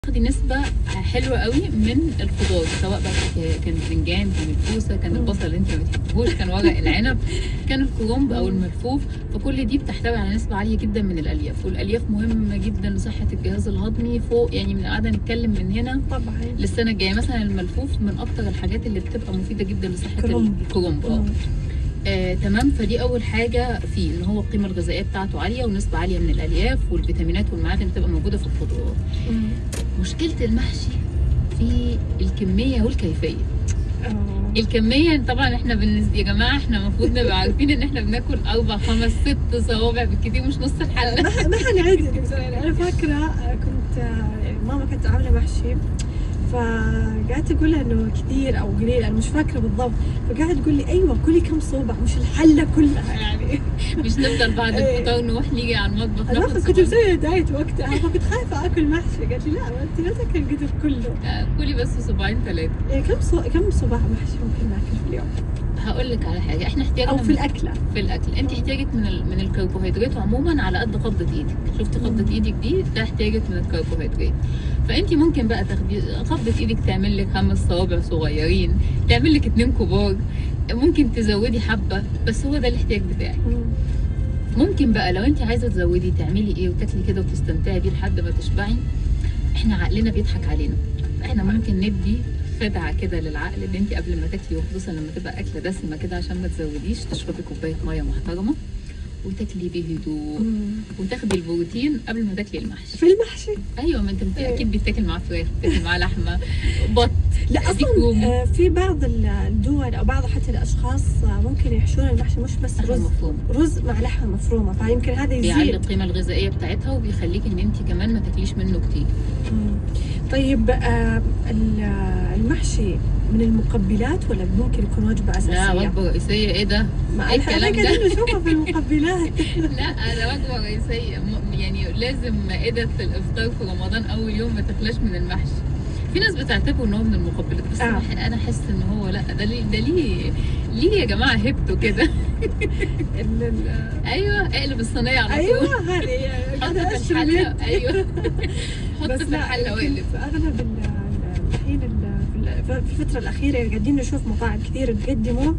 تاخدي نسبة حلوة قوي من الخضار سواء بقى كان باذنجان كان الكوسة كان البصل اللي انت ما بتحبوش كان ورق العنب كان الكرنب او الملفوف فكل دي بتحتوي على نسبة عالية جدا من الالياف والالياف مهمة جدا لصحة الجهاز الهضمي فوق يعني من قاعدة نتكلم من هنا طبعا للسنة الجاية مثلا الملفوف من اكتر الحاجات اللي بتبقى مفيدة جدا لصحة كرنب. الكرنب اه مم. آه، تمام فدي اول حاجه فيه ان هو القيمه الغذائيه بتاعته عاليه ونسبه عاليه من الالياف والفيتامينات والمعادن بتبقى موجوده في الخضروات مم. مشكله المحشي في الكميه والكيفيه آه. الكميه طبعا احنا بالنسبه يا جماعه احنا المفروض نبقى عارفين ان احنا بناكل اربع خمس ست صوابع بالكثير مش نص الحله ما ما حنعد يعني انا فاكره كنت يعني ماما كانت عامله محشي فقعدت اقول لها انه كثير او قليل انا مش فاكره بالضبط فقعدت تقول لي ايوه كلي كم صوبع مش الحله كلها يعني مش نفضل بعد إيه. الفطار نروح نيجي على المطبخ انا ناخد كنت صباع. مسويه دايت وقتها فكنت خايفه اكل محشي قالت لي لا ما انت لا تاكل القدر كله آه، كلي بس صباعين ثلاثه يعني كم صو... كم صباع محشي ممكن ناكل في اليوم هقول لك على حاجه احنا احتياجنا او في من- الاكله في الاكل انت احتياجك من ال... من الكربوهيدرات عموما على قد قبضه ايدك شفتي قبضه مم. ايدك دي ده احتياجك من الكربوهيدرات فانت ممكن بقى تاخدي قبضه ايدك تعمل لك خمس صوابع صغيرين تعمل لك اتنين كبار ممكن تزودي حبه بس هو ده الاحتياج بتاعك مم. ممكن بقى لو انت عايزه تزودي تعملي ايه وتاكلي كده وتستمتعي بيه لحد ما تشبعي احنا عقلنا بيضحك علينا احنا ممكن ندي خدعه كده للعقل ان انت قبل ما تاكلي وخصوصا لما تبقى اكله دسمه كده عشان ما تزوديش تشربي كوبايه ميه محترمه وتاكلي بهدوء مم. وتاخدي البروتين قبل ما تاكلي المحشي في المحشي ايوه ما انت بت- إيه. اكيد بيتاكل معاه فراخ بيتاكل معاه لحمه بط لا ديك اصلا رومي. آه، في بعض ال- الدول او بعض حتى الاشخاص آه، ممكن يحشون المحشي مش بس لحمه رز مفرومه رز مع لحمه مفرومه فيمكن هذا بيعلي يزيد القيمه الغذائيه بتاعتها وبيخليك ان انت كمان ما تاكليش منه كتير مم. طيب آه، ال- آه، المحشي من المقبلات ولا ممكن يكون وجبه لا اساسيه؟ وجبه رئيسيه ايه ده ما إيه احنا الكلام ده؟ قاعدين نشوفها في المقبلات لا ده وجبه رئيسيه م- يعني لازم مائده الافطار في رمضان اول يوم ما تخلاش من المحشي في ناس بتعتبره ان هو من المقبلات بس آه. أنا- انا احس ان هو لا ده ليه ده ليه ليه يا جماعه هبته كده ال- ال- ايوه اقلب الصينيه على طول ايوه هذه حط قاعدة في أشرب الحله يد. ايوه حط بس في لا الحله يمكن واقلب في اغلب ال- ال- الحين ال- في في الفتره الاخيره قاعدين نشوف مطاعم كثير تقدمه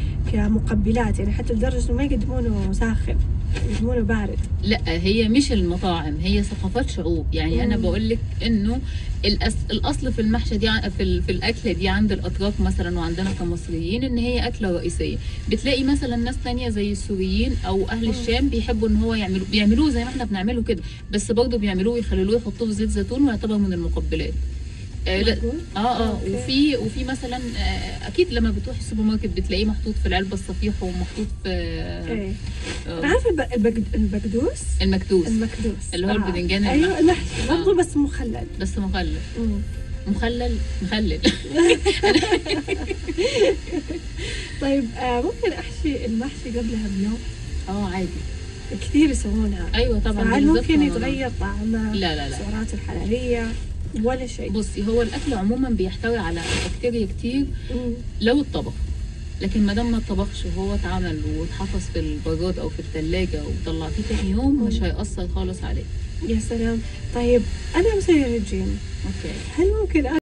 كمقبلات يعني حتى لدرجه انه ما يقدمونه ساخن يقدمونه بارد لا هي مش المطاعم هي ثقافات شعوب يعني انا مم. بقول لك انه الأس... الاصل في المحشى دي ع- في, ال... في الاكله دي عند الاتراك مثلا وعندنا كمصريين ان هي اكله رئيسيه بتلاقي مثلا ناس تانية زي السوريين او اهل مم. الشام بيحبوا ان هو يعملوا بيعملوه زي ما احنا بنعمله كده بس برضه بيعملوه يخللوه يحطوه في زيت زيتون ويعتبر من المقبلات آه لا معقول؟ اه اه أوكي. وفي وفي مثلا آه اكيد لما بتروحي السوبر ماركت بتلاقيه محطوط في العلبه الصفيح ومحطوط في ايه آه انا عارفه الب- البقد- البقدوس المكتوس المكدوس اللي هو الباذنجان ايوه المحشي. المحشي برضه بس مخلل بس مخلل مم. مخلل مخلل طيب آه ممكن احشي المحشي قبلها بيوم اه عادي كثير يسوونها ايوه طبعا فهل بالذات ممكن في يتغير طعمه لا لا لا السعرات الحراريه ولا شيء بصي هو الاكل عموما بيحتوي على بكتيريا كتير مم. لو اتطبخ لكن ما دام ما اتطبخش وهو اتعمل واتحفظ في البراد او في الثلاجه وطلعتيه تاني يوم مش مم. هيأثر خالص عليه يا سلام طيب انا مسوي رجيم اوكي هل ممكن